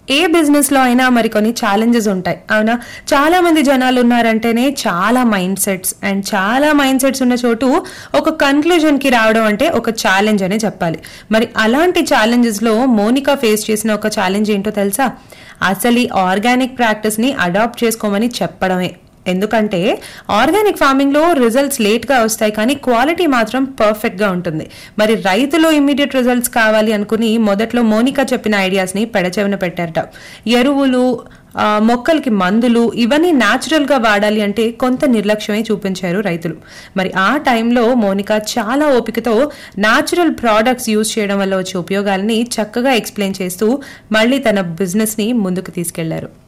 ఏ business లో అయినా మరి కొన్ని ఛాలెంజెస్ ఉంటాయి అవునా చాలా మంది జనాలు ఉన్నారంటేనే చాలా మైండ్ సెట్స్ అండ్ చాలా మైండ్ సెట్స్ ఉన్న చోటు ఒక కన్క్లూజన్ కి రావడం అంటే ఒక ఛాలెంజ్ అనే చెప్పాలి మరి అలాంటి ఛాలెంజెస్ లో మోనికా ఫేస్ చేసిన ఒక ఛాలెంజ్ ఏంటో తెలుసా అసలు ఈ ఆర్గానిక్ ప్రాక్టీస్ ని అడాప్ట్ చేసుకోమని చెప్పడమే ఎందుకంటే ఆర్గానిక్ ఫార్మింగ్ లో రిజల్ట్స్ లేట్ గా వస్తాయి కానీ క్వాలిటీ మాత్రం పర్ఫెక్ట్ గా ఉంటుంది మరి రైతులు ఇమ్మీడియట్ రిజల్ట్స్ కావాలి అనుకుని మొదట్లో మోనికా చెప్పిన ఐడియాస్ ని పెడచెవిన పెట్టారట ఎరువులు ఆ, మొక్కలకి మందులు ఇవన్నీ న్యాచురల్ గా వాడాలి అంటే కొంత నిర్లక్ష్యమే చూపించారు రైతులు మరి ఆ టైంలో మోనికా చాలా ఓపికతో న్యాచురల్ ప్రోడక్ట్స్ యూజ్ చేయడం వల్ల వచ్చే ఉపయోగాలని చక్కగా ఎక్స్ప్లెయిన్ చేస్తూ మళ్ళీ తన బిజినెస్ ని ముందుకు తీసుకెళ్లారు